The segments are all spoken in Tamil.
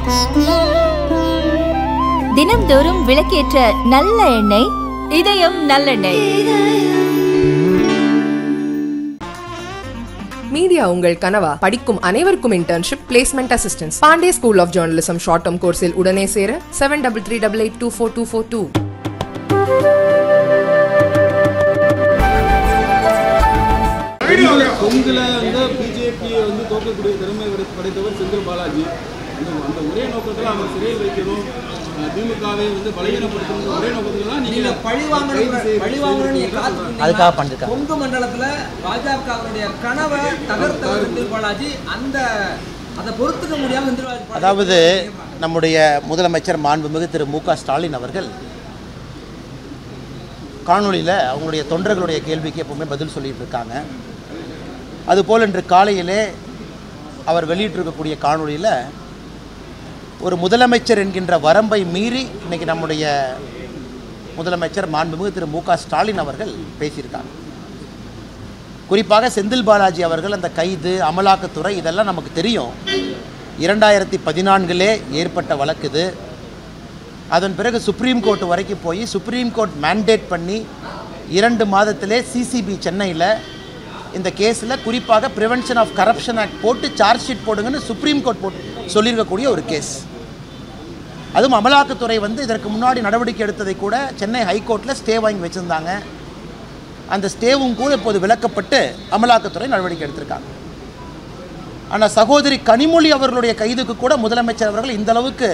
தினம்தோறும் விளக்கேற்ற நல்ல எண்ணெய் இதயம் நல்லெண்ணெய் மீடியா உங்கள் கனவா படிக்கும் அனைவருக்கும் internship placement assistance Pandey school of journalism short term கோர்ஸில் உடனே சேர seven double three double eight two four two four two கொங்குல கொங்குல வந்து பிஜேபியை வந்து தோக்கக்கூடிய திறமை படை- படைத்தவர் செந்தில் பாலாஜி அந்த அந்த ஒரே நோக்கத்தில் அவங்க சிறையில் வைக்கணும் அஹ் திமுகவை வந்து பலகீனப்படுத்தணும் ஒரே நோக்கத்தில் தான் நீங்க நீங்க பழி வாங்கணும் பழி வாங்கணும்னு நீங்க காத்துட்டு அதுக்காக இருந்தீங்கன்னா, பண்ணிருக்காங்க. கொங்கு மண்டலத்துல பாஜகவுடைய கனவை தகர்த்தவர் செந்தில் பாலாஜி அந்த அதை பொறுத்துக்க முடியாம செந்தில் பாலாஜி அதாவது நம்முடைய முதலமைச்சர் மாண்புமிகு திரு மு க ஸ்டாலின் அவர்கள் காணொளியில் அவங்களுடைய தொண்டர்களுடைய கேள்விக்கு எப்பவுமே பதில் சொல்லிட்டு இருக்காங்க அதுபோல் இன்று காலையிலே அவர் வெளியிட்டிருக்கக்கூடிய காணொளியில் ஒரு முதலமைச்சர் என்கின்ற வரம்பை மீறி இன்னைக்கு நம்முடைய முதலமைச்சர் மாண்புமிகு திரு மு க ஸ்டாலின் அவர்கள் பேசியிருக்காங்க குறிப்பாக செந்தில் பாலாஜி அவர்கள் அந்த கைது அமலாக்கத்துறை இதெல்லாம் நமக்கு தெரியும் இரண்டாயிரத்தி பதினான்கிலே ஏற்பட்ட வழக்கு இது அதன் பிறகு சுப்ரீம் கோர்ட் வரைக்கும் போய் சுப்ரீம் கோர்ட் மேண்டேட் பண்ணி இரண்டு மாதத்திலே சிசிபி சென்னையில் இந்த கேஸில் குறிப்பாக ப்ரிவென்ஷன் ஆஃப் கரப்ஷன் ஆக்ட் போட்டு சார்ஜ் ஷீட் போடுங்கன்னு சுப்ரீம் கோர்ட் போட்டு சொல்லியிருக்கக்கூடிய ஒரு கேஸ் அதுவும் அமலாக்கத்துறை வந்து இதற்கு முன்னாடி நடவடிக்கை எடுத்ததை கூட சென்னை ஹைகோர்ட்டில் ஸ்டே வாங்கி வச்சுருந்தாங்க அந்த ஸ்டேவும் கூட இப்போது விலக்கப்பட்டு அமலாக்கத்துறை நடவடிக்கை எடுத்திருக்காங்க ஆனால் சகோதரி கனிமொழி அவர்களுடைய கைதுக்கு கூட முதலமைச்சர் அவர்கள் இந்த அளவுக்கு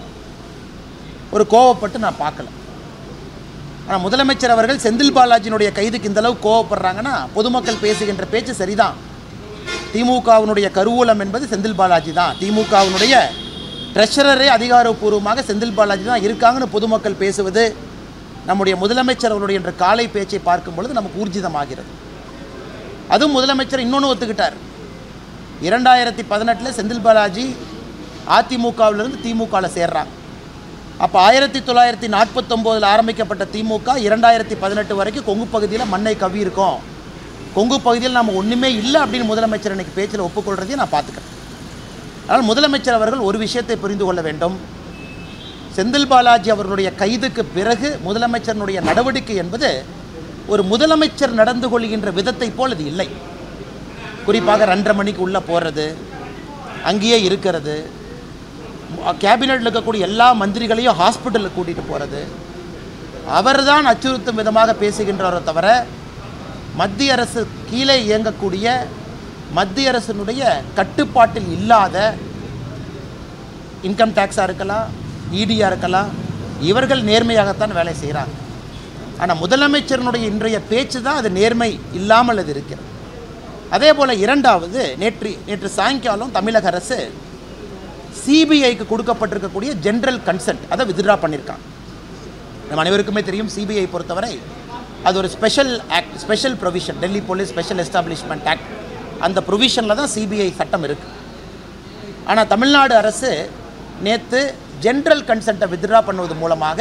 ஒரு கோவப்பட்டு நான் பார்க்கல ஆனால் முதலமைச்சர் அவர்கள் செந்தில் பாலாஜியினுடைய கைதுக்கு இந்த அளவுக்கு கோவப்படுறாங்கன்னா பொதுமக்கள் பேசுகின்ற பேச்சு சரிதான் திமுகவினுடைய கருவூலம் என்பது செந்தில் பாலாஜி தான் திமுகவினுடைய ட்ரெஷரரே அதிகாரப்பூர்வமாக செந்தில் பாலாஜி தான் இருக்காங்கன்னு பொதுமக்கள் பேசுவது நம்முடைய முதலமைச்சர் அவருடைய என்ற காலை பேச்சை பார்க்கும் பொழுது நமக்கு ஊர்ஜிதமாகிறது அதுவும் முதலமைச்சர் இன்னொன்று ஒத்துக்கிட்டார் இரண்டாயிரத்தி பதினெட்டில் செந்தில் பாலாஜி அதிமுகவிலிருந்து திமுகவில் சேர்றாங்க அப்போ ஆயிரத்தி தொள்ளாயிரத்தி நாற்பத்தொம்போதில் ஆரம்பிக்கப்பட்ட திமுக இரண்டாயிரத்தி பதினெட்டு வரைக்கும் கொங்கு பகுதியில் மண்ணை கவி இருக்கோம் கொங்கு பகுதியில் நம்ம ஒன்றுமே இல்லை அப்படின்னு முதலமைச்சர் இன்னைக்கு பேச்சில் ஒப்புக்கொள்றதையும் நான் பார்த்துக்கிறேன் அதனால் முதலமைச்சர் அவர்கள் ஒரு விஷயத்தை புரிந்து கொள்ள வேண்டும் செந்தில் பாலாஜி அவர்களுடைய கைதுக்கு பிறகு முதலமைச்சரினுடைய நடவடிக்கை என்பது ஒரு முதலமைச்சர் நடந்து கொள்கின்ற விதத்தை போல் இது இல்லை குறிப்பாக ரெண்டரை மணிக்கு உள்ளே போகிறது அங்கேயே இருக்கிறது கேபினெட்டில் இருக்கக்கூடிய எல்லா மந்திரிகளையும் ஹாஸ்பிட்டலுக்கு கூட்டிகிட்டு போகிறது அவர்தான் அச்சுறுத்தும் விதமாக பேசுகின்றவரை தவிர மத்திய அரசு கீழே இயங்கக்கூடிய மத்திய அரசினுடைய கட்டுப்பாட்டில் இல்லாத இன்கம் டேக்ஸாக இருக்கலாம் இடியாக இருக்கலாம் இவர்கள் நேர்மையாகத்தான் வேலை செய்கிறாங்க ஆனால் முதலமைச்சரினுடைய இன்றைய பேச்சு தான் அது நேர்மை இல்லாமல் அது இருக்கிறது அதே போல் இரண்டாவது நேற்று நேற்று சாயங்காலம் தமிழக அரசு சிபிஐக்கு கொடுக்கப்பட்டிருக்கக்கூடிய ஜென்ரல் கன்சென்ட் அதை வித்ட்ரா பண்ணியிருக்காங்க நம்ம அனைவருக்குமே தெரியும் சிபிஐ பொறுத்தவரை அது ஒரு special act special provision Delhi police special establishment act அந்த ப்ரொவிஷனில் தான் சிபிஐ சட்டம் இருக்குது ஆனால் தமிழ்நாடு அரசு நேற்று ஜென்ரல் கன்சென்ட்டை வித்ட்ரா பண்ணுவது மூலமாக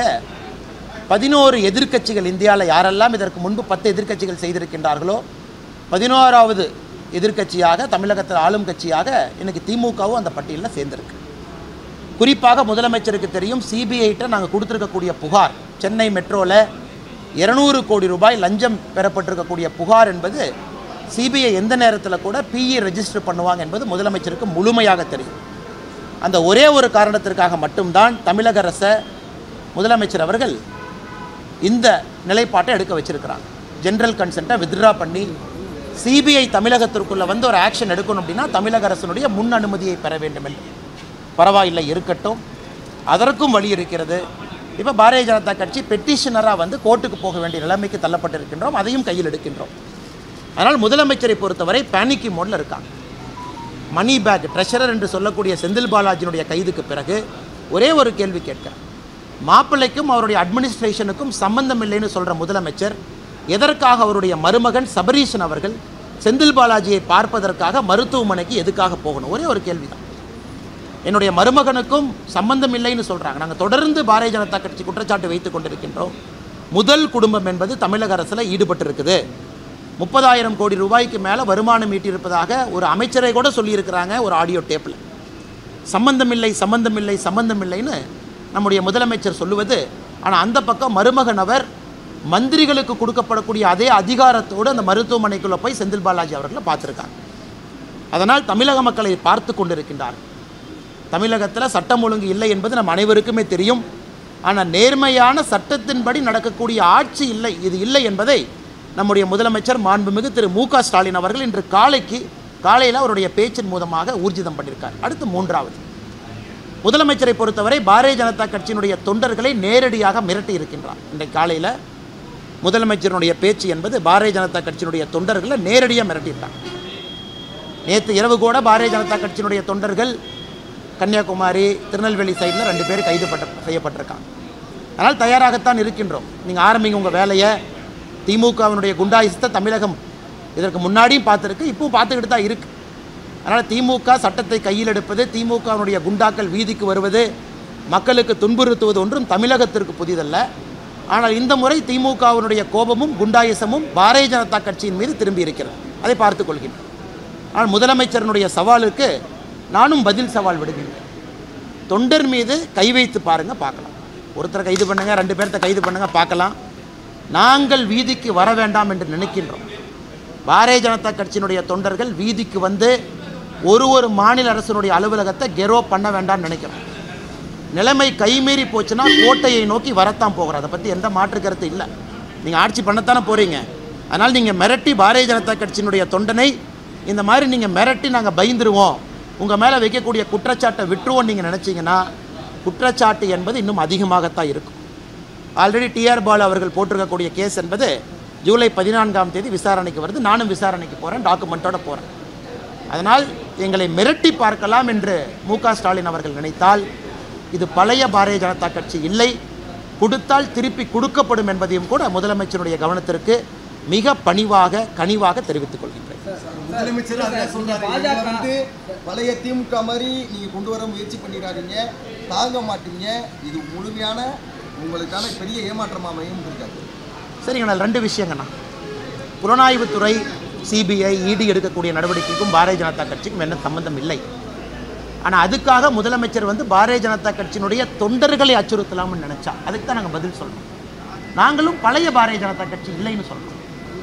பதினோரு எதிர்க்கட்சிகள் இந்தியாவில் யாரெல்லாம் இதற்கு முன்பு பத்து எதிர்க்கட்சிகள் செய்திருக்கின்றார்களோ பதினோராவது எதிர்க்கட்சியாக தமிழகத்தில் ஆளும் கட்சியாக இன்னைக்கு திமுகவும் அந்த பட்டியலில் சேர்ந்திருக்கு குறிப்பாக முதலமைச்சருக்கு தெரியும் சிபிஐட்ட நாங்கள் கொடுத்துருக்கக்கூடிய புகார் சென்னை மெட்ரோவில் இருநூறு கோடி ரூபாய் லஞ்சம் பெறப்பட்டிருக்கக்கூடிய புகார் என்பது சிபிஐ எந்த நேரத்தில் கூட பிஇ ரெஜிஸ்டர் பண்ணுவாங்க என்பது முதலமைச்சருக்கு முழுமையாக தெரியும் அந்த ஒரே ஒரு காரணத்திற்காக மட்டும்தான் தமிழக அரசை முதலமைச்சர் அவர்கள் இந்த நிலைப்பாட்டை எடுக்க வச்சிருக்கிறாங்க ஜென்ரல் கன்சென்ட்டை வித்ட்ரா பண்ணி சிபிஐ தமிழகத்திற்குள்ளே வந்து ஒரு ஆக்ஷன் எடுக்கணும் அப்படின்னா தமிழக அரசினுடைய முன் அனுமதியை பெற வேண்டும் என்று பரவாயில்லை இருக்கட்டும் அதற்கும் வழி இருக்கிறது இப்போ பாரதிய ஜனதா கட்சி பெட்டிஷனராக வந்து கோர்ட்டுக்கு போக வேண்டிய நிலைமைக்கு தள்ளப்பட்டிருக்கின்றோம் அதையும் கையில் எடுக்கின்றோம் அதனால் முதலமைச்சரை பொறுத்தவரை பேனிக்கி மோடில் இருக்காங்க மணி பேக் ட்ரெஷரர் என்று சொல்லக்கூடிய செந்தில் பாலாஜியினுடைய கைதுக்கு பிறகு ஒரே ஒரு கேள்வி கேட்கிறேன் மாப்பிள்ளைக்கும் அவருடைய அட்மினிஸ்ட்ரேஷனுக்கும் சம்பந்தம் இல்லைன்னு சொல்கிற முதலமைச்சர் எதற்காக அவருடைய மருமகன் சபரீஷன் அவர்கள் செந்தில் பாலாஜியை பார்ப்பதற்காக மருத்துவமனைக்கு எதுக்காக போகணும் ஒரே ஒரு கேள்வி தான் என்னுடைய மருமகனுக்கும் சம்பந்தம் இல்லைன்னு சொல்கிறாங்க நாங்கள் தொடர்ந்து பாரதிய ஜனதா கட்சி குற்றச்சாட்டு வைத்து கொண்டிருக்கின்றோம் முதல் குடும்பம் என்பது தமிழக அரசில் ஈடுபட்டிருக்குது முப்பதாயிரம் கோடி ரூபாய்க்கு மேலே வருமானம் ஈட்டியிருப்பதாக ஒரு அமைச்சரை கூட சொல்லியிருக்கிறாங்க ஒரு ஆடியோ டேப்பில் சம்பந்தமில்லை சம்பந்தமில்லை சம்பந்தமில்லைன்னு நம்முடைய முதலமைச்சர் சொல்லுவது ஆனால் அந்த பக்கம் மருமகன் அவர் மந்திரிகளுக்கு கொடுக்கப்படக்கூடிய அதே அதிகாரத்தோடு அந்த மருத்துவமனைக்குள்ளே போய் செந்தில் பாலாஜி அவர்களை பார்த்துருக்காங்க அதனால் தமிழக மக்களை பார்த்து கொண்டிருக்கின்றார் தமிழகத்தில் சட்டம் ஒழுங்கு இல்லை என்பது நம் அனைவருக்குமே தெரியும் ஆனால் நேர்மையான சட்டத்தின்படி நடக்கக்கூடிய ஆட்சி இல்லை இது இல்லை என்பதை நம்முடைய முதலமைச்சர் மாண்புமிகு திரு மு க ஸ்டாலின் அவர்கள் இன்று காலைக்கு காலையில் அவருடைய பேச்சின் மூலமாக ஊர்ஜிதம் பண்ணியிருக்கார் அடுத்து மூன்றாவது முதலமைச்சரை பொறுத்தவரை பாரதிய ஜனதா கட்சியினுடைய தொண்டர்களை நேரடியாக மிரட்டி இருக்கின்றார் இன்றைக்கு காலையில் முதலமைச்சருடைய பேச்சு என்பது பாரதிய ஜனதா கட்சியினுடைய தொண்டர்களை நேரடியாக மிரட்டியிருக்காங்க நேற்று இரவு கூட பாரதிய ஜனதா கட்சியினுடைய தொண்டர்கள் கன்னியாகுமரி திருநெல்வேலி சைடில் ரெண்டு பேர் கைது பட்ட செய்யப்பட்டிருக்காங்க அதனால் தயாராகத்தான் இருக்கின்றோம் நீங்கள் ஆரம்பிங்க உங்கள் வேலையை திமுகவினுடைய குண்டாயுசத்தை தமிழகம் இதற்கு முன்னாடியும் பார்த்துருக்கு இப்பவும் பார்த்துக்கிட்டு தான் இருக்கு அதனால் திமுக சட்டத்தை கையில் எடுப்பது திமுகவினுடைய குண்டாக்கள் வீதிக்கு வருவது மக்களுக்கு துன்புறுத்துவது ஒன்றும் தமிழகத்திற்கு புதிதல்ல ஆனால் இந்த முறை திமுகவினுடைய கோபமும் குண்டாயுசமும் பாரதிய ஜனதா கட்சியின் மீது திரும்பி இருக்கிறது அதை பார்த்துக் கொள்கின்றோம் ஆனால் முதலமைச்சரனுடைய சவாலுக்கு நானும் பதில் சவால் விடுகின்றேன் தொண்டர் மீது கை வைத்து பாருங்க பார்க்கலாம் ஒருத்தரை கைது பண்ணுங்க ரெண்டு பேர்த்த கைது பண்ணுங்க பார்க்கலாம் நாங்கள் வீதிக்கு வர வேண்டாம் என்று நினைக்கின்றோம் பாரதிய ஜனதா கட்சியினுடைய தொண்டர்கள் வீதிக்கு வந்து ஒரு ஒரு மாநில அரசினுடைய அலுவலகத்தை கெரோ பண்ண வேண்டாம்னு நினைக்கிறோம் நிலைமை கைமீறி போச்சுன்னா கோட்டையை நோக்கி வரத்தான் போகிறோம் அதை பற்றி எந்த மாற்று கருத்து இல்லை நீங்கள் ஆட்சி பண்ணத்தானே போகிறீங்க அதனால் நீங்கள் மிரட்டி பாரதிய ஜனதா கட்சியினுடைய தொண்டனை இந்த மாதிரி நீங்கள் மிரட்டி நாங்கள் பயந்துருவோம் உங்கள் மேலே வைக்கக்கூடிய குற்றச்சாட்டை விட்டுருவோம் நீங்கள் நினச்சிங்கன்னா குற்றச்சாட்டு என்பது இன்னும் அதிகமாகத்தான் இருக்கும் ஆல்ரெடி டிஆர் பாலு அவர்கள் போட்டிருக்கக்கூடிய கேஸ் என்பது ஜூலை பதினான்காம் தேதி விசாரணைக்கு வருது நானும் விசாரணைக்கு போகிறேன் டாக்குமெண்ட்டோட போகிறேன் அதனால் எங்களை மிரட்டி பார்க்கலாம் என்று மு க ஸ்டாலின் அவர்கள் நினைத்தால் இது பழைய பாரதிய ஜனதா கட்சி இல்லை கொடுத்தால் திருப்பி கொடுக்கப்படும் என்பதையும் கூட முதலமைச்சருடைய கவனத்திற்கு மிக பணிவாக கனிவாக தெரிவித்துக் கொள்கின்றேன் முதலமைச்சர் அதான் சொல்றாரு பாஜக இவங்க வந்து பழைய திமுக மாதிரி நீங்க கொண்டு வர முயற்சி பண்ணிடாதீங்க தாங்க மாட்டீங்க இது முழுமையான உங்களுக்கான பெரிய ஏமாற்றமா அமையும் இருக்காரு சரிங்கண்ணா ரெண்டு விஷயங்கண்ணா புலனாய்வுத்துறை சிபிஐ இடி எடுக்கக்கூடிய நடவடிக்கைக்கும் பாரதிய ஜனதா கட்சிக்கும் என்ன சம்பந்தம் இல்லை ஆனால் அதுக்காக முதலமைச்சர் வந்து பாரதிய ஜனதா கட்சியினுடைய தொண்டர்களை அச்சுறுத்தலாம்னு நினைச்சா அதுக்கு தான் நாங்கள் பதில் சொல்றோம் நாங்களும் பழைய பாரதிய ஜனதா கட்சி இல்லைன்னு சொல்றோம்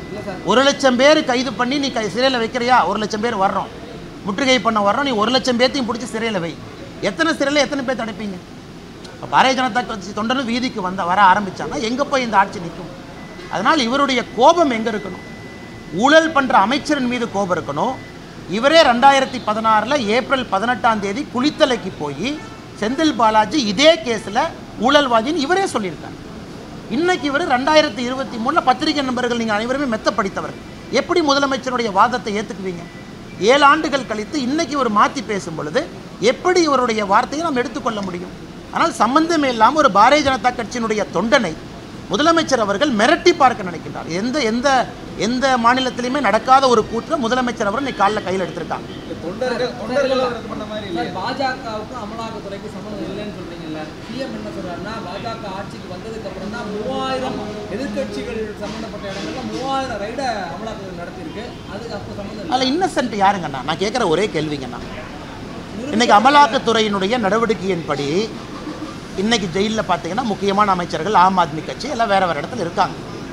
ஒரு லட்சம் பேர் கைது பண்ணி நீ கை சிறையில் வைக்கிறியா ஒரு லட்சம் பேர் வர்றோம் முற்றுகை பண்ண வர்றோம் நீ ஒரு லட்சம் பேர்த்தையும் பிடிச்சி சிறையில் வை எத்தனை சிறையில் எத்தனை பேர் தடுப்பீங்க இப்போ பாரதிய ஜனதா கட்சி தொண்டரும் வீதிக்கு வந்த வர ஆரம்பிச்சாங்கன்னா எங்கே போய் இந்த ஆட்சி நிற்கும் அதனால் இவருடைய கோபம் எங்கே இருக்கணும் ஊழல் பண்ணுற அமைச்சரின் மீது கோபம் இருக்கணும் இவரே ரெண்டாயிரத்தி பதினாறில் ஏப்ரல் பதினெட்டாம் தேதி குளித்தலைக்கு போய் செந்தில் பாலாஜி இதே கேஸில் ஊழல்வாதின்னு இவரே சொல்லியிருக்காங்க இன்னைக்கு இவர் ரெண்டாயிரத்தி இருபத்தி மூணில் பத்திரிகை நண்பர்கள் நீங்கள் அனைவருமே மெத்த படித்தவர்கள் எப்படி முதலமைச்சருடைய வாதத்தை ஏற்றுக்குவீங்க ஏழு ஆண்டுகள் கழித்து இன்னைக்கு இவர் மாற்றி பேசும் பொழுது எப்படி இவருடைய வார்த்தையை நாம் எடுத்துக்கொள்ள முடியும் ஆனால் சம்பந்தமே இல்லாமல் ஒரு பாரதிய ஜனதா கட்சியினுடைய தொண்டனை முதலமைச்சர் அவர்கள் மிரட்டி பார்க்க நினைக்கின்றார் எந்த எந்த எந்த மாநிலத்திலையுமே நடக்காத ஒரு கூற்றை முதலமைச்சர் அவர்கள் இன்னைக்கு காலைல கையில் எடுத்திருக்காங்க தொண்டர்கள் தொண்டர்கள் இது பண்ண மாதிரி சார் பாஜகவுக்கும் அமலாக்கத்துறைக்கும் சம்மந்தம் இல்லைன்னு சொல்றீங்கல்ல சிஎம் என்ன சொல்றாருன்னா பாஜக ஆட்சிக்கு வந்ததுக்கு அப்புறம் தான் மூவாயிரம் எதிர்க்கட்சிகள் சம்பந்தப்பட்ட இடங்கள்ல மூவாயிரம் ரைட அமலாக்கத்துறை நடத்தியிருக்கு அதுக்கு அப்போ சம்மந்தம் இல்லை அதில் இன்னசென்ட் யாருங்கண்ணா நான் கேட்குற ஒரே கேள்விங்கண்ணா இன்னைக்கு அமலாக்கத்துறையினுடைய நடவடிக்கையின்படி இன்னைக்கு ஜெயிலில் பார்த்தீங்கன்னா முக்கியமான அமைச்சர்கள் ஆம் ஆத்மி கட்சி எல்லாம் வேற வேற இடத்துல இருக்காங்க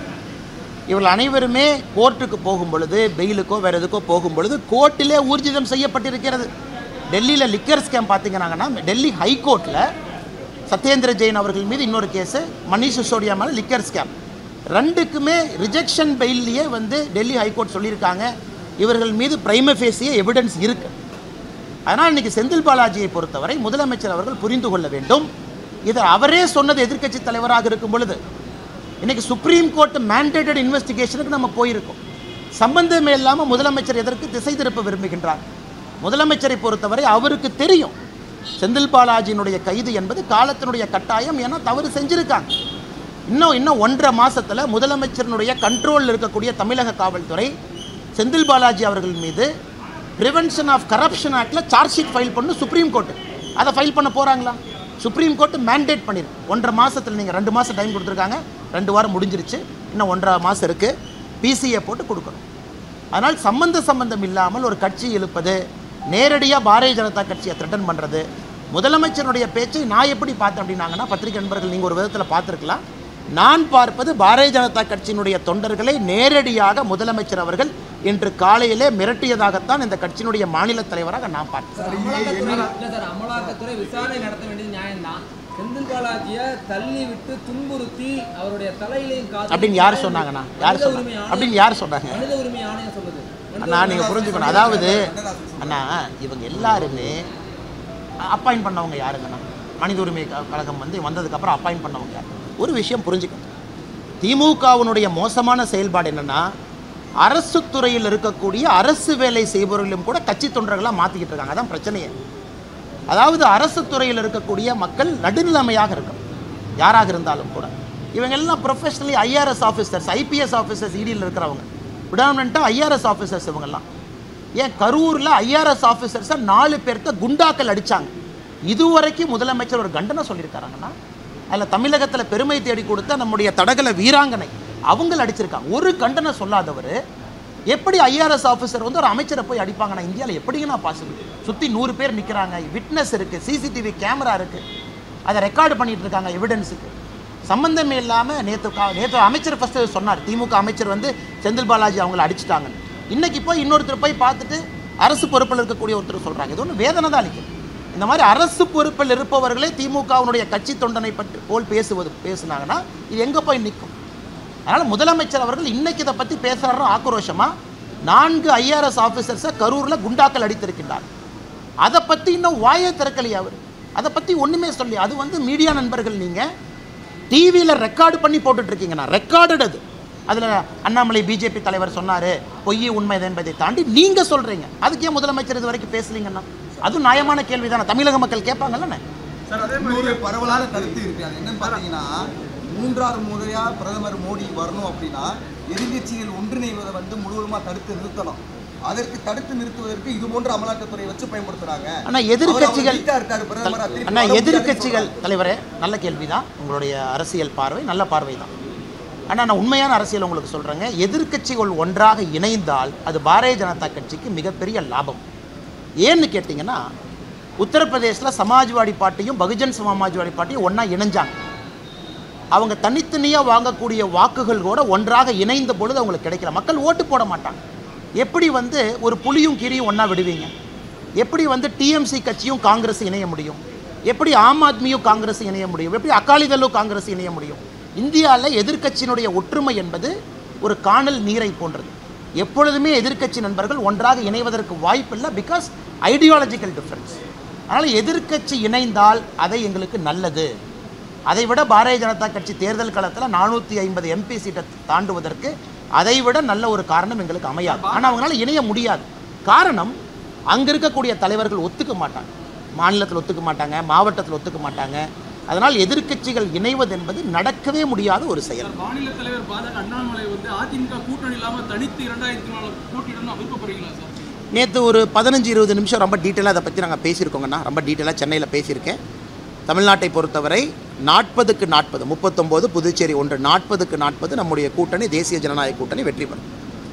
இவர்கள் அனைவருமே கோர்ட்டுக்கு போகும் பொழுது பெயிலுக்கோ வேற எதுக்கோ போகும் பொழுது கோர்ட்டிலே ஊர்ஜிதம் செய்யப்பட்டிருக்கிறது டெல்லியில் லிக்கர் ஸ்கேம் பார்த்தீங்கன்னா டெல்லி ஹைகோர்ட்டில் சத்யேந்திர ஜெயின் அவர்கள் மீது இன்னொரு கேஸு மணிஷ் சிசோடியா மேலே லிக்கர் ஸ்கேம் ரெண்டுக்குமே ரிஜெக்ஷன் பெயில்லையே வந்து டெல்லி ஹைகோர்ட் சொல்லியிருக்காங்க இவர்கள் மீது பிரைமஃபேசிய எவிடன்ஸ் இருக்கு அதனால் இன்னைக்கு செந்தில் பாலாஜியை பொறுத்தவரை முதலமைச்சர் அவர்கள் புரிந்து கொள்ள வேண்டும் இதை அவரே சொன்னது எதிர்க்கட்சி தலைவராக இருக்கும் பொழுது இன்னைக்கு சுப்ரீம் கோர்ட் மேண்டேட்டட் இன்வெஸ்டிகேஷனுக்கு நம்ம போயிருக்கோம் சம்பந்தமே இல்லாமல் முதலமைச்சர் எதற்கு திசை திருப்ப விரும்புகின்றார் முதலமைச்சரை பொறுத்தவரை அவருக்கு தெரியும் செந்தில் பாலாஜியினுடைய கைது என்பது காலத்தினுடைய கட்டாயம் ஏன்னா தவறு செஞ்சிருக்காங்க இன்னும் இன்னும் ஒன்றரை மாசத்துல முதலமைச்சரினுடைய கண்ட்ரோலில் இருக்கக்கூடிய தமிழக காவல்துறை செந்தில் பாலாஜி அவர்கள் மீது ப்ரிவென்ஷன் ஆஃப் கரப்ஷன் ஆக்டில் சார்ஜ் ஷீட் ஃபைல் பண்ணு சுப்ரீம் கோர்ட் அதை ஃபைல் பண்ண போகிறாங்களா சுப்ரீம் கோர்ட் மேண்டேட் பண்ணிருக்கு ஒன்றரை மாசத்துல நீங்கள் ரெண்டு மாதம் டைம் கொடுத்துருக்காங்க ரெண்டு வாரம் முடிஞ்சிருச்சு இன்னும் ஒன்றரை மாதம் இருக்குது பிசிஏ போட்டு கொடுக்கணும் அதனால் சம்பந்த சம்பந்தம் இல்லாமல் ஒரு கட்சி இழுப்பது நேரடியாக பாரதிய ஜனதா கட்சியை த்ரெட்டன் பண்ணுறது முதலமைச்சருடைய பேச்சை நான் எப்படி பார்த்தேன் அப்படின்னாங்கன்னா பத்திரிகை நண்பர்கள் நீங்கள் ஒரு விதத்தில் பார்த்துருக்கலாம் நான் பார்ப்பது பாரதிய ஜனதா கட்சியினுடைய தொண்டர்களை நேரடியாக முதலமைச்சர் அவர்கள் இன்று காலையிலே மிரட்டியதாகத்தான் இந்த கட்சியினுடைய மாநில தலைவராக நான் பார்த்தேன் அமலாக்கத்துறை இல்ல சார் அமலாக்கத்துறை விசாரணை நடத்த வேண்டியது நியாயம்தான் செந்தில் பாலாஜியை தள்ளி விட்டு துன்புறுத்தி அவருடைய தலையிலையும் காது அப்படின்னு யார் சொன்னாங்கண்ணா யார் மனித சொன்னாங்க உரிமை ஆணையம் அப்படின்னு யார் சொன்னாங்க மனித உரிமை ஆணையம் சொல்லுது அண்ணா நீங்கள் புரிஞ்சுக்கணும் அதாவது அண்ணா இவங்க எல்லாருமே அப்பாயிண்ட் பண்ணவங்க யாருங்கண்ணா மனித உரிமை க- கழகம் வந்து வந்ததுக்கப்புறம் அப்பாயிண்ட் பண்ணவங்க யார் ஒரு விஷயம் புரிஞ்சுக்கணும் திமுகவினுடைய மோசமான செயல்பாடு என்னன்னா அரசு துறையில் இருக்கக்கூடிய அரசு வேலை செய்பவர்களும் கூட கட்சி தொண்டர்களாக மாற்றிக்கிட்டு இருக்காங்க அதான் பிரச்சனையே அதாவது அரசு துறையில் இருக்கக்கூடிய மக்கள் நடுநிலைமையாக இருக்கும் யாராக இருந்தாலும் கூட இவங்க எல்லாம் professionally IRS officers IPS officers இடியில் இருக்கிறவங்க விடாமட்டாக ஐஆர்எஸ் ஆஃபீஸர்ஸ் இவங்கெல்லாம் ஏன் கரூரில் ஐஆர்எஸ் ஆஃபீஸர்ஸை நாலு பேர்த்த குண்டாக்கள் அடித்தாங்க இதுவரைக்கும் முதலமைச்சர் ஒரு கண்டனை சொல்லியிருக்காருங்கன்னா அதில் தமிழகத்தில் பெருமை தேடி கொடுத்த நம்முடைய தடகள வீராங்கனை அவங்கள அடிச்சிருக்காங்க ஒரு கண்டனை சொல்லாதவர் எப்படி ஐஆர்எஸ் ஆஃபீஸர் வந்து ஒரு அமைச்சரை போய் அடிப்பாங்கன்னா இந்தியாவில் எப்படிங்கண்ணா பாசிபிள் சுற்றி நூறு பேர் நிற்கிறாங்க விட்னஸ் இருக்குது சிசிடிவி கேமரா இருக்குது அதை ரெக்கார்டு பண்ணிட்டு இருக்காங்க எவிடன்ஸுக்கு சம்பந்தமே இல்லாமல் நேற்று கா நேற்று அமைச்சர் ஃபஸ்ட்டு சொன்னார் திமுக அமைச்சர் வந்து செந்தில் பாலாஜி அவங்கள அடிச்சிட்டாங்கன்னு இன்னைக்கு போய் இன்னொருத்தர் போய் பார்த்துட்டு அரசு பொறுப்பில் இருக்கக்கூடிய ஒருத்தர் சொல்கிறாங்க இது ஒன்று வேதனை தான் அளிக்குது இந்த மாதிரி அரசு பொறுப்பில் இருப்பவர்களே திமுகவினுடைய கட்சி தொண்டனை பற்றி போல் பேசுவது பேசுனாங்கன்னா இது எங்கே போய் நிற்கும் அதனால் முதலமைச்சர் அவர்கள் இன்னைக்கு இதை பற்றி பேசுகிறாரோ ஆக்ரோஷமாக நான்கு ஐஆர்எஸ் ஆஃபீஸர்ஸை கரூரில் குண்டாக்கள் அடித்திருக்கின்றார் அதை பற்றி இன்னும் வாயே திறக்கலையா அவர் அதை பற்றி ஒன்றுமே சொல்லி அது வந்து மீடியா நண்பர்கள் நீங்கள் டிவியில் ரெக்கார்டு பண்ணி போட்டுட்ருக்கீங்கண்ணா ரெக்கார்டட் அது அதில் அண்ணாமலை பிஜேபி தலைவர் சொன்னார் பொய் உண்மை என்பதை தாண்டி நீங்கள் சொல்கிறீங்க அதுக்கு ஏன் முதலமைச்சர் இது வரைக்கும் பேசலீங்கண்ணா அதுவும் நியாயமான கேள்வி தானே தமிழக மக்கள் கேட்பாங்கல்லண்ணே இன்னொரு பரவலான கருத்து இருக்கு அது என்னன்னு பார்த்தீங்கன்னா மூன்றாவது முறையா பிரதமர் மோடி வரணும் அப்படின்னா எதிர்க்கட்சிகள் ஒன்றிணைவதை வந்து முழுவதுமா தடுத்து நிறுத்தணும் அதற்கு தடுத்து நிறுத்துவதற்கு இது போன்ற அமலாக்கத்துறை வச்சு பயன்படுத்துறாங்க அண்ணா, எதிர்க்கட்சிகள் அவர் வீக்கா இருக்காரு பிரதமரா, திருப்பி அண்ணா வர முடியாதுன்னு எதிர்க்கட்சிகள் சொல்றாங்க. தலைவரே நல்ல கேள்வி தான் உங்களுடைய அரசியல் பார்வை நல்ல பார்வை தான் அண்ணா நான் உண்மையான அரசியல் உங்களுக்கு சொல்கிறேங்க எதிர்க்கட்சிகள் ஒன்றாக இணைந்தால் அது பாரதிய ஜனதா கட்சிக்கு மிகப்பெரிய லாபம் ஏன்னு கேட்டிங்கன்னா உத்தரப்பிரதேசில் சமாஜ்வாடி பார்ட்டியும் பகுஜன் சமாஜ்வாடி பார்ட்டியும் ஒன்றா இணைஞ்சாங்க அவங்க தனித்தனியாக வாங்கக்கூடிய வாக்குகள் கூட ஒன்றாக இணைந்த பொழுது அவங்களுக்கு கிடைக்கல மக்கள் ஓட்டு போட மாட்டாங்க எப்படி வந்து ஒரு புலியும் கிரியும் ஒன்றா விடுவீங்க எப்படி வந்து டிஎம்சி கட்சியும் காங்கிரஸ் இணைய முடியும் எப்படி ஆம் ஆத்மியும் காங்கிரஸ் இணைய முடியும் எப்படி அகாலிதளும் காங்கிரஸ் இணைய முடியும் இந்தியாவில் எதிர்க்கட்சியினுடைய ஒற்றுமை என்பது ஒரு காணல் நீரை போன்றது எப்பொழுதுமே எதிர்க்கட்சி நண்பர்கள் ஒன்றாக இணைவதற்கு வாய்ப்பில்லை பிகாஸ் ஐடியாலஜிக்கல் டிஃப்ரென்ஸ் அதனால் எதிர்க்கட்சி இணைந்தால் அதை எங்களுக்கு நல்லது அதை விட பாரதிய ஜனதா கட்சி தேர்தல் களத்தில் நானூற்றி ஐம்பது எம்பி சீட்டை தாண்டுவதற்கு அதை விட நல்ல ஒரு காரணம் எங்களுக்கு அமையாது ஆனால் அவங்களால இணைய முடியாது காரணம் அங்கே இருக்கக்கூடிய தலைவர்கள் ஒத்துக்க மாட்டாங்க மாநிலத்தில் ஒத்துக்க மாட்டாங்க மாவட்டத்தில் ஒத்துக்க மாட்டாங்க அதனால் எதிர்க்கட்சிகள் இணைவது என்பது நடக்கவே முடியாத ஒரு செயல் மாநில தலைவர் பாஜக அண்ணாமலை வந்து அதிமுக கூட்டணி இல்லாம தனித்து இரண்டாயிரத்தி நாலு போட்டியிடணும் விருப்பப்படுறீங்களா சார் நேற்று ஒரு பதினஞ்சு இருபது நிமிஷம் ரொம்ப டீட்டெயிலாக அதை பற்றி நாங்கள் பேசியிருக்கோங்கண்ணா ரொம்ப டீட்டெயிலாக சென்னையில் பேசியிருக்கேன் தமிழ்நாட்டை பொறுத்தவரை நாற்பதுக்கு நாற்பது முப்பத்தொம்போது புதுச்சேரி ஒன்று நாற்பதுக்கு நாற்பது நம்முடைய கூட்டணி தேசிய ஜனநாயக கூட்டணி வெற்றி பெறும்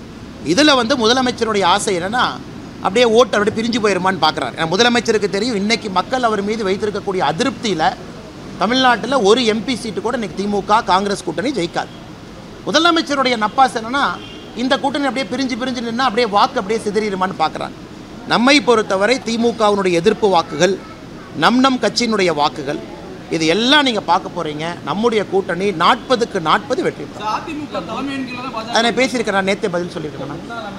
இதில் வந்து முதலமைச்சருடைய ஆசை என்னன்னா அப்படியே ஓட்டு அப்படியே பிரிஞ்சு போயிருமான்னு பார்க்குறாரு ஏன்னா முதலமைச்சருக்கு தெரியும் இன்னைக்கு மக்கள் அவர் மீது வைத்திருக்கக்கூடிய அதிருப்தியில் தமிழ்நாட்டில் ஒரு எம்பி சீட்டு கூட இன்னைக்கு திமுக காங்கிரஸ் கூட்டணி ஜெயிக்காது முதலமைச்சருடைய நப்பாஸ் என்னன்னா இந்த கூட்டணி அப்படியே பிரிஞ்சு பிரிஞ்சு நின்னா அப்படியே வாக்கு அப்படியே சிதறிடுமான்னு பார்க்குறாங்க நம்மை பொறுத்தவரை திமுகவினுடைய எதிர்ப்பு வாக்குகள் நம் நம் கட்சியினுடைய வாக்குகள் இது எல்லாம் நீங்கள் பார்க்க போகிறீங்க நம்முடைய கூட்டணி நாற்பதுக்கு நாற்பது வெற்றி பெறும் சார், அதிமுக தலைமையின் கீழ தான் பாஜக அதை நான் பேசியிருக்கேன் நான் நேற்றே பதில் சொல்லியிருக்கேன்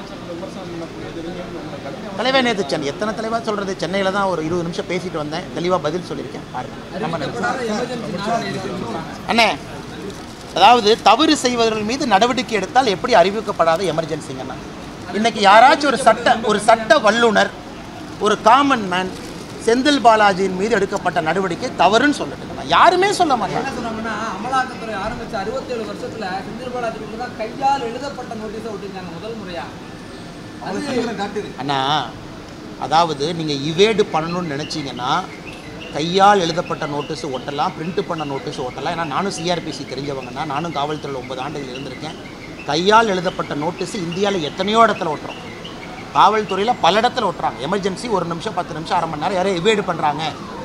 தலைவர் நேற்று சென்னை எத்தனை தலைவர் சொல்கிறது சென்னையில் தான் ஒரு இருபது நிமிஷம் பேசிட்டு வந்தேன் தெளிவாக பதில் சொல்லியிருக்கேன் பாருங்க ரொம்ப நன்றி எமர்ஜென்சி நாள் இருக்கு அண்ணே அதாவது தவறு செய்வர்கள் மீது நடவடிக்கை எடுத்தால் எப்படி அறிவிக்கப்படாத எமர்ஜென்சிங்கண்ணா இன்னைக்கு யாராச்சும் ஒரு சட்ட ஒரு சட்ட வல்லுனர் ஒரு காமன் மேன் செந்தில் பாலாஜியின் மீது எடுக்கப்பட்ட நடவடிக்கை தவறுன்னு சொல்லட்டுங்கண்ணா யாருமே சொல்ல மாட்டாங்க என்ன சொன்னாங்கன்னா அமலாக்கத்துறை ஆரம்பிச்ச அறுபத்தேழு வருஷத்துல செந்தில் பாலாஜி கிட்ட தான் கையால் எழுதப்பட்ட நோட்டீஸை ஒட்டிருக்காங்க முதல் முறையா அவங்க சீக்கிரம் காட்டுது அண்ணா அதாவது நீங்கள் இவேடு பண்ணணும்னு நினச்சிங்கன்னா கையால் எழுதப்பட்ட நோட்டீஸ் ஒட்டலாம் பிரிண்ட் பண்ண நோட்டீஸ் ஒட்டலாம் ஏன்னா நானும் சிஆர்பிசி தெரிஞ்சவங்கன்னா நானும் காவல்துறையில் ஒன்பது ஆண்டுகள் இருந்திருக்கேன் கையால் எழுதப்பட்ட நோட்டீஸ் இந்தியாவில் எத்தனையோ இடத்துல ஒட்டுறோம் காவல்துறையில் பல இடத்துல ஒட்டுறாங்க எமர்ஜென்சி ஒரு நிமிஷம் பத்து நிமிஷம் அரை மணி நேரம் யாரும் எவேடு பண்ணுறாங்க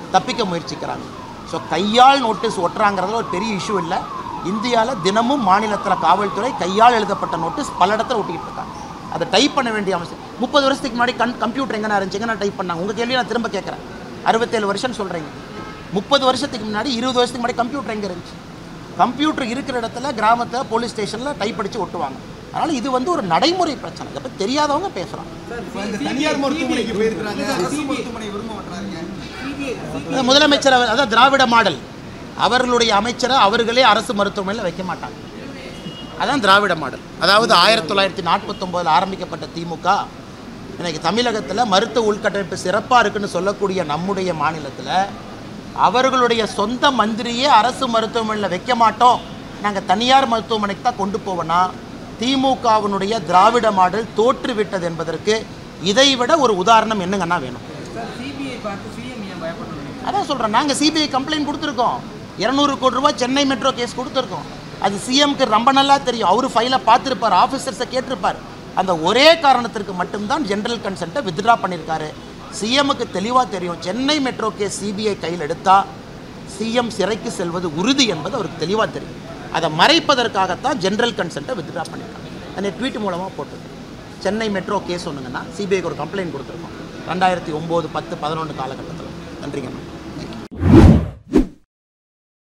தப்பிக்க முயற்சிக்கிறாங்க ஸோ கையால் நோட்டீஸ் ஒட்டுறாங்கிறதுல ஒரு பெரிய இஷ்யூ இல்லை இந்தியாவில் தினமும் மாநிலத்தில் காவல்துறை கையால் எழுதப்பட்ட நோட்டீஸ் பல இடத்துல ஒட்டிக்கிட்டு இருக்காங்க அதை டைப் பண்ண வேண்டிய அவசியம் முப்பது வருஷத்துக்கு முன்னாடி கண் கம்ப்யூட்டர் எங்கே இருந்துச்சு எங்கே டைப் பண்ணாங்க உங்கள் கேள்வியை நான் திரும்ப கேட்குறேன் அறுபத்தேழு வருஷம் சொல்கிறீங்க முப்பது வருஷத்துக்கு முன்னாடி இருபது வருஷத்துக்கு முன்னாடி கம்ப்யூட்டர் எங்கே இருந்துச்சு கம்ப்யூட்டர் இருக்கிற இடத்துல கிராமத்தில் போலீஸ் ஸ்டேஷனில் டைப் அடித்து ஒட்டுவாங்க அதனால் இது வந்து ஒரு நடைமுறை பிரச்சனை இதை பற்றி தெரியாதவங்க பேசுகிறாங்க இப்ப இந்த தனியார் மருத்துவமனைக்கு போயிருக்கிறாங்க அரசு மருத்துவமனை விரும்ப மாட்டாங்க இந்த முதலமைச்சர் அவர் அதான் திராவிட மாடல் அவர்களுடைய அமைச்சரை அவர்களே அரசு மருத்துவமனையில் வைக்க மாட்டாங்க அதான் திராவிட மாடல் அதாவது ஆயிரத்தி தொள்ளாயிரத்தி நாற்பத்தொம்போதில் ஆரம்பிக்கப்பட்ட திமுக இன்னைக்கு தமிழகத்தில் மருத்துவ உள்கட்டமைப்பு சிறப்பாக இருக்குன்னு சொல்லக்கூடிய நம்முடைய மாநிலத்தில் அவர்களுடைய சொந்த மந்திரியே அரசு மருத்துவமனையில் வைக்க மாட்டோம் நாங்கள் தனியார் மருத்துவமனைக்கு தான் கொண்டு போவோன்னா திமுகவினுடைய திராவிட மாடல் தோற்றுவிட்டது என்பதற்கு இதைவிட ஒரு உதாரணம் என்னங்கன்னா வேணும் சார் சிபிஐ பார்த்து சிஎம் ஏன் பயப்படணும் அதான் சொல்கிறேன் நாங்கள் சிபிஐ கம்ப்ளைண்ட் கொடுத்துருக்கோம் இரநூறு கோடி ரூபாய் சென்னை மெட்ரோ கேஸ் கொடுத்துருக்கோம் அது சிஎம்க்கு ரொம்ப நல்லா தெரியும் அவர் ஃபைலை பார்த்துருப்பார் ஆஃபீஸர்ஸை கேட்டிருப்பார் அந்த ஒரே காரணத்திற்கு மட்டும்தான் ஜென்ரல் கன்சென்ட்டை வித்ட்ரா பண்ணியிருக்காரு சிஎம்முக்கு தெளிவாக தெரியும் சென்னை மெட்ரோ கேஸ் சிபிஐ கையில் எடுத்தால் சிஎம் சிறைக்கு செல்வது உறுதி என்பது அவருக்கு தெளிவாக தெரியும் அதை மறைப்பதற்காகத்தான் ஜென்ரல் கன்சென்ட்டை வித்ட்ரா பண்ணியிருக்காங்க அதை ட்வீட் மூலமாக போட்டு சென்னை மெட்ரோ கேஸ் ஒன்றுங்கன்னா சிபிஐக்கு ஒரு கம்ப்ளைண்ட் கொடுத்துருக்கோம் ரெண்டாயிரத்தி ஒம்பது பத்து பதினொன்று காலகட்டத்தில் நன்றிங்கண்ணா